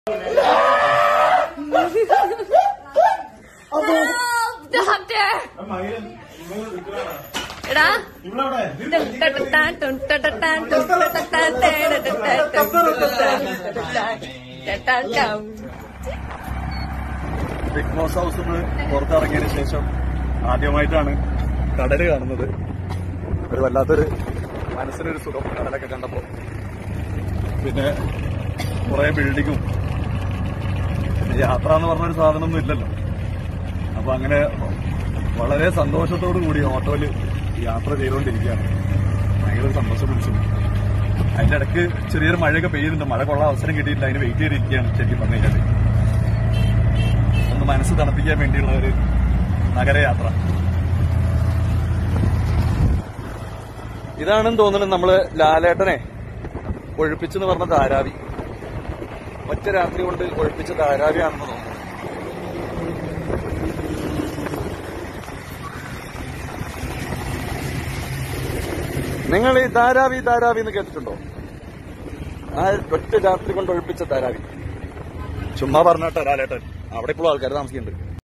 എടാ big boss ഹൗസിൽ നിന്ന് പുറത്തിറങ്ങിയതിന് ശേഷം ആദ്യമായിട്ടാണ് കടല് കാണുന്നത് ഒരു വല്ലാത്തൊരു മനസ്സിനൊരു സുഖം കടലൊക്കെ കണ്ടപ്പോ പിന്നെ കുറെ ബിൽഡിങ്ങും പിന്നെ യാത്ര എന്ന് പറഞ്ഞൊരു സാധനമൊന്നും ഇല്ലല്ലോ അപ്പൊ അങ്ങനെ വളരെ സന്തോഷത്തോടു കൂടി ഓട്ടോയിൽ യാത്ര ചെയ്തുകൊണ്ടിരിക്കുകയാണ് ഭയങ്കര ഒരു സന്തോഷം പിടിച്ചു അതിന്റെ ഇടയ്ക്ക് ചെറിയൊരു മഴയൊക്കെ പെയ്യുന്നുണ്ട് മഴ കൊള്ളാൻ അവസരം കിട്ടിയിട്ടില്ല അതിന് വെയിറ്റ് ചെയ്തിരിക്കുകയാണ് ശരിക്കും പറഞ്ഞു കഴിഞ്ഞാൽ ഒന്ന് മനസ്സ് തണുപ്പിക്കാൻ വേണ്ടിയുള്ള ഒരു നഗരയാത്ര ഇതാണെന്ന് തോന്നുന്നത് നമ്മള് ലാലേട്ടനെ ഒഴിപ്പിച്ചെന്ന് പറഞ്ഞ ധാരാവി ഒറ്റ രാത്രി കൊണ്ട് ഒഴിപ്പിച്ച ധാരാവിയാണെന്ന് തോന്നുന്നു നിങ്ങൾ ഈ ധാരാവി ധാരാവി എന്ന് കേട്ടിട്ടുണ്ടോ ആ ഒറ്റ രാത്രി കൊണ്ട് ഒഴിപ്പിച്ച ധാരാവി ചുമ്മാ പറഞ്ഞോട്ടെ ലാലേട്ടൻ അവിടെ ഇപ്പോഴും ആൾക്കാർ താമസിക്കുന്നുണ്ട്